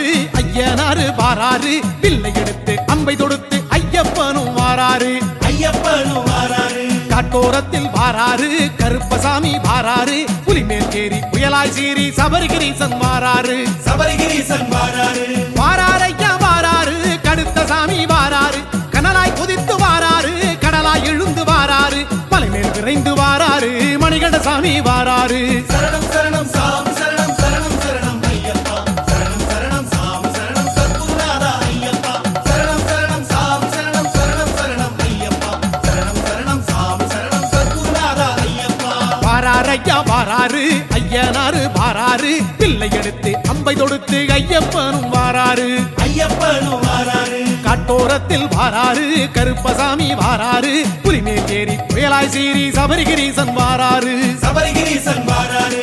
ஐயனாரு வாராரு வில்லை எடுத்து அம்பை தொடுத்து ஐயப்பனும் வாராரு ஐயப்பனும் வாராரு காட்டோரத்தில் வாராரு கருப்பசாமி வாராரு புலிமேல் ஏறி புயலாய் சீறி சபரிகிரீசன் வாராரு சபரிகிரீசன் வாராரு வாராரையா வாராரு கடுத்த சாமி வாராரு கனலாய் குதித்து வாராரு கடலாய் எழுந்து வாராரு மலைமேல் விரைந்து வாராரு மணிகண்ட சாமி வாராரு சரணம் சரணம் சாமி சரணம் சரணம் சரணம் ஐயப்பா சரணம் சரணம் சாமி சரணம் சத்குருநாதா ஐயப்பா சரணம் சரணம் சாமி சரணம் சரணம் சரணம் ஐயப்பா சரணம் சரணம் சாமி சரணம் சத்குருநாதா ஐயப்பா வாராரையா வாராரு ஐயனாரு வாராரு பிள்ளை எடுத்து அம்பை தொடுத்து ஐயப்பனும் வாராரு ஐயப்பனும் வாராரு காட்டோரத்தில் வாராரு கருப்பசாமி வாராரு புலிமேல் ஏறி புயலாய் சீறி சபரிகிரீசன் வாராரு சபரிகிரீசன் வாராரு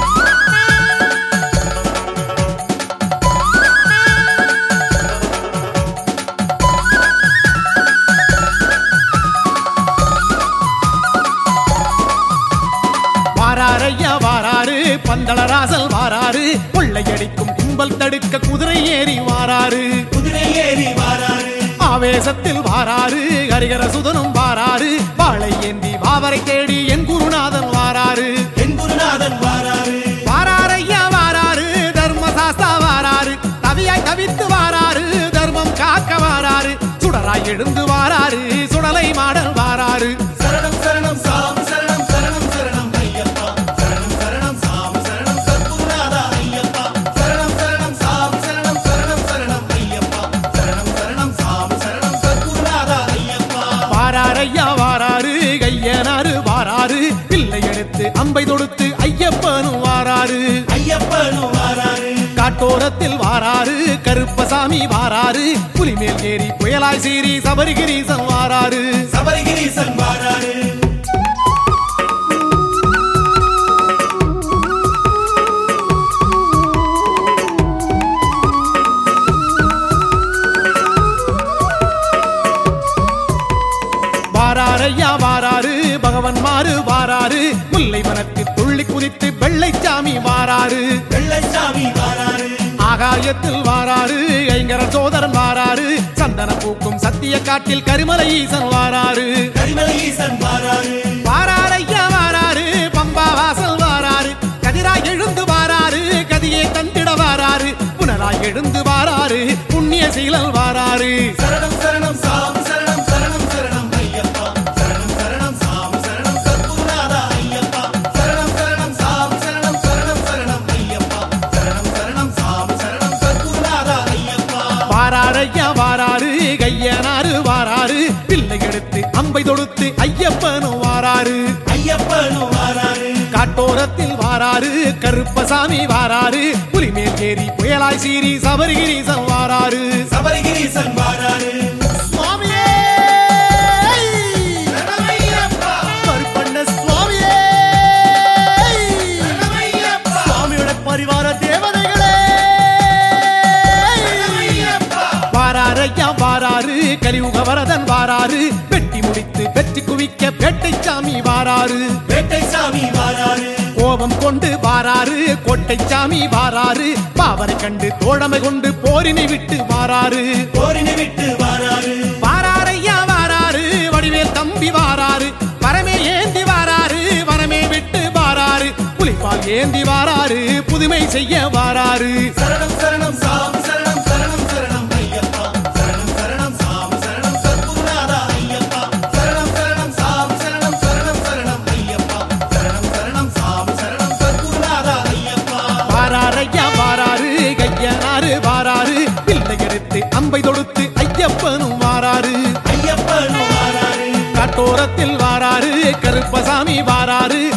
வாராரையா வாராரு பந்தளராசல் வாராரு கொள்ளையடிக்கும் கும்பல் தடுக்க குதிரை ஏறி வாராரு குதிரை ஏறி வாராரு ஆவேசத்தில் வாராரு ஹரிகர சுதனும் வாராரு வாளை ஏந்தி வாவரை தேடி என் குருநாதன் வாராரு என் குருநாதன் வாராரு வாராரையா வாராரு தர்மசாஸ்தா வாராரு தவியாய் தவித்து வாராரு தர்மம் காக்க வாராரு சுடராய் எழுந்து வாராரு சுடலை மாடல் வாராரு சரணம் சரணம் சாமி சரணம் சரணம் சரணம் ஐயப்பா சரணம் சரணம் சாமி சரணம் சத்குருநாதா ஐயப்பா சரணம் சரணம் சாமி சரணம் சரணம் சரணம் ஐயப்பா சரணம் சரணம் சாமி சரணம் சத்குருநாதா ஐயப்பா வாராரையா வாராரு கையனாரு வாராரு பிள்ளை எடுத்து அம்பை தொடுத்து ஐயப்பனும் வாராரு ஐயப்பனும் வாராரு காட்டோரத்தில் வாராரு கருப்பசாமி வாராரு புலிமேல் ஏறி புயலாய் சீறி சபரிகிரீசன் வாராரு சபரிகிரீசன் வாராரு வாராரையா வாராரு பகவன் மாறு வாராரு முல்லை வனத்து துள்ளி குதித்து வெள்ளைச்சாமி வாராரு வெள்ளைச்சாமி வாராரு ஆகாயத்தில் வாராரு ஐங்கர சோதரன் வாராரு சந்தன பூக்கும் சத்திய காட்டில் கருமலை ஈசன் வாராரு கரிமலை ஈசன் வாராரு வாராரையா வாராரு பம்பா வாசல் வாராரு கதிராய் எழுந்து வாராரு கதியை தந்திட வாராரு புனராய் எழுந்து வாராரு புண்ணிய சீலல் வாராரு சரணம் சரணம் சாமி சரணம் சரணம் சரணம் ஐயப்பா சரணம் சரணம் சாமி சரணம் சத்குருநாதா ஐயப்பா சரணம் சரணம் சாமி சரணம் சரணம் சரணம் ஐயப்பா சரணம் சரணம் சாமி சரணம் சத்குருநாதா ஐயப்பா வாராரையா வாராரு கையனாரு வாராரு பிள்ளை எடுத்து அம்பை தொடுத்து ஐயப்பனும் வாராரு ஐயப்பனும் வாராரு காட்டோரத்தில் வாராரு கருப்பசாமி வாராரு புலிமேல் ஏறி புயலாய் சீறி சபரிகிரீசன் வாராரு சபரிகிரீசன் வாராரு சுவாமியே சரணமையப்பா கருப்பண்ண சுவாமியே சரணமையப்பா சுவாமியோட பரிவார தேவதைகளே சரணமையப்பா வாராரையா வாராரு கலியுக வரதன் வாராரு வெட்டி முடித்து வெற்றி குவிக்க பேட்டை சாமி வாராரு வேட்டை சாமி வாராரு கோபம் கொண்டு வாராரு கோட்டை சாமி வாராரு பாவரை கண்டு தோழமை கொண்டு போரினை விட்டு வாராரு போரினை விட்டு வாராரு வாராரையா வாராரு வடிவேல் தம்பி வாராரு வரமே ஏந்தி வாராரு வரமே விட்டு வாராரு புலிப்பால் ஏந்தி வாராரு புதுமை செய்ய வாராரு சரணம் சரணம் சாமி சரணம் சரணம் சரணம் ஐயப்பா சரணம் சரணம் சாமி சரணம் சத்குருநாதா ஐயப்பா சரணம் சரணம் சாமி சரணம் சரணம் சரணம் ஐயப்பா சரணம் சரணம் சாமி சரணம் சத்குருநாதா ஐயப்பா வாராரையா வாராரு கையனாரு வாராரு பிள்ளை எடுத்து அம்பை தொடுத்து ஐயப்பனும் வாராரு ஐயப்பனும் வாராரு காட்டோரத்தில் வாராரு கருப்பசாமி வாராரு